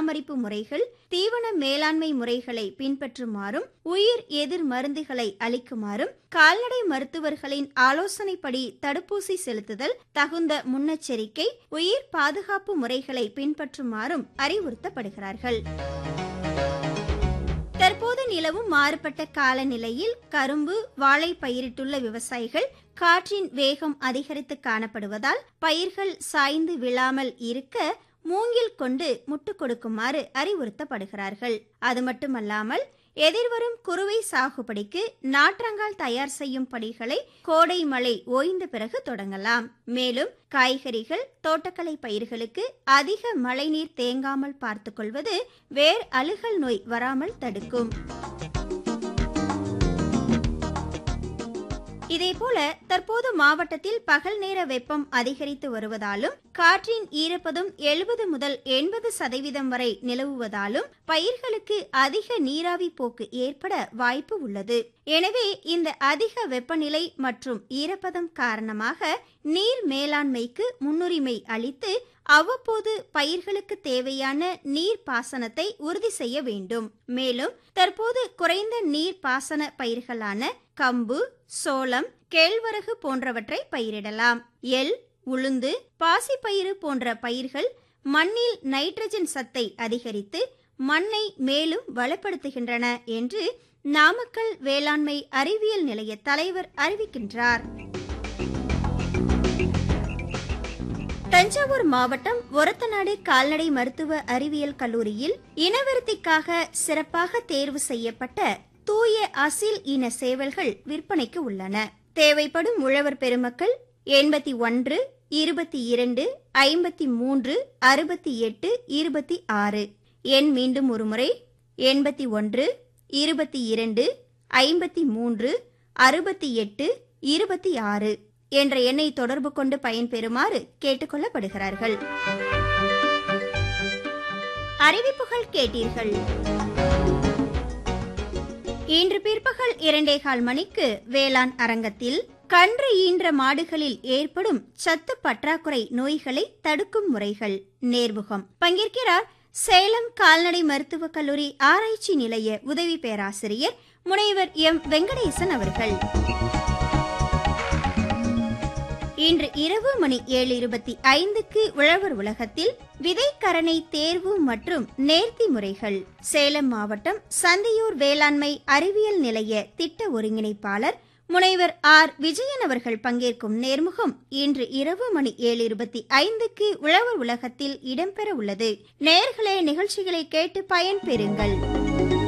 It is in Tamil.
பராமரிப்பு முறைகள் தீவன மேலாண்மை முறைகளை பின்பற்றுமாறும் உயிர் எதிர் மருந்துகளை அளிக்குமாறும் கால்நடை மருத்துவர்களின் ஆலோசனைப்படி தடுப்பூசி செலுத்துதல் தகுந்த முன்னெச்சரிக்கை உயிர் பாதுகாப்பு முறைகளை பின்பற்றுமாறும் அறிவுறுத்தப்படுகிறார்கள் தற்போது நிலவும் மாறுபட்ட காலநிலையில் கரும்பு வாழை பயிரிட்டுள்ள விவசாயிகள் காற்றின் வேகம் அதிகரித்து காணப்படுவதால் பயிர்கள் சாய்ந்து விழாமல் இருக்க மூங்கில் கொண்டு முட்டு கொடுக்குமாறு அறிவுறுத்தப்படுகிறார்கள் அது மட்டுமல்லாமல் எதிர்வரும் குறுவை சாகுபடிக்கு நாற்றங்கால் தயார் செய்யும் பணிகளை கோடை மழை ஓய்ந்த பிறகு தொடங்கலாம் மேலும் காய்கறிகள் தோட்டக்கலை பயிர்களுக்கு அதிக மழைநீர் தேங்காமல் பார்த்துக்கொள்வது வேர் அழுகல் நோய் வராமல் தடுக்கும் இதேபோல தற்போது மாவட்டத்தில் பகல் நேர வெப்பம் அதிகரித்து வருவதாலும் காற்றின் ஈரப்பதம் எழுபது முதல் எண்பது சதவீதம் வரை நிலவுவதாலும் பயிர்களுக்கு அதிக நீராவி போக்கு ஏற்பட வாய்ப்பு உள்ளது எனவே இந்த அதிக வெப்பநிலை மற்றும் ஈரப்பதம் காரணமாக நீர் மேலாண்மைக்கு முன்னுரிமை அளித்து அவ்வப்போது பயிர்களுக்கு தேவையான நீர் பாசனத்தை உறுதி செய்ய வேண்டும் மேலும் தற்போது குறைந்த நீர் பாசன பயிர்களான கம்பு சோளம் கேழ்வரகு போன்றவற்றை பயிரிடலாம் எள் உளுந்து பாசிப்பயிறு போன்ற பயிர்கள் மண்ணில் நைட்ரஜன் சத்தை அதிகரித்து மண்ணை மேலும் வளப்படுத்துகின்றன என்று நாமக்கல் வேளாண்மை அறிவியல் நிலைய தலைவர் அறிவிக்கின்றார் தஞ்சாவூர் மாவட்டம் ஒரத்தநாடு கால்நடை மருத்துவ அறிவியல் கல்லூரியில் இனவிருத்திக்காக சிறப்பாக தேர்வு செய்யப்பட்ட தூய அசில் இன சேவல்கள் விற்பனைக்கு உள்ளன தேவைப்படும் உழவர் பெருமக்கள் எண்பத்தி ஒன்று இருபத்தி இரண்டு ஐம்பத்தி மூன்று அறுபத்தி எட்டு இருபத்தி ஆறு எண் மீண்டும் ஒருமுறை எண்பத்தி ஒன்று இருபத்தி இரண்டு ஐம்பத்தி மூன்று அறுபத்தி எட்டு இருபத்தி ஆறு என்ற எண்ணை தொடர்பு கொண்டு பயன்பெறுமாறு கேட்டுக்கொள்ளப்படுகிறார்கள் அறிவிப்புகள் கேட்டீர்கள் இன்று பிற்பகல் இரண்டேகால் மணிக்கு வேளாண் அரங்கத்தில் கன்று ஈன்ற மாடுகளில் ஏற்படும் சத்து பற்றாக்குறை நோய்களை தடுக்கும் முறைகள் நேர்முகம் பங்கேற்கிறார் சேலம் கால்நடை மருத்துவக் கல்லூரி ஆராய்ச்சி நிலைய உதவி பேராசிரியர் முனைவர் எம் வெங்கடேசன் அவர்கள் இன்று இரவு மணி ஏழு இருபத்தி ஐந்துக்கு உழவர் உலகத்தில் விதைக்கரணை தேர்வு மற்றும் நேர்த்தி முறைகள் சேலம் மாவட்டம் சந்தியூர் வேளாண்மை அறிவியல் நிலைய திட்ட ஒருங்கிணைப்பாளர் முனைவர் ஆர் விஜயன் அவர்கள் பங்கேற்கும் நேர்முகம் இன்று இரவு மணி ஏழு இருபத்தி ஐந்துக்கு உழவர் உலகத்தில் இடம்பெற உள்ளது நேர்களே நிகழ்ச்சிகளை கேட்டு பயன்பெறுங்கள்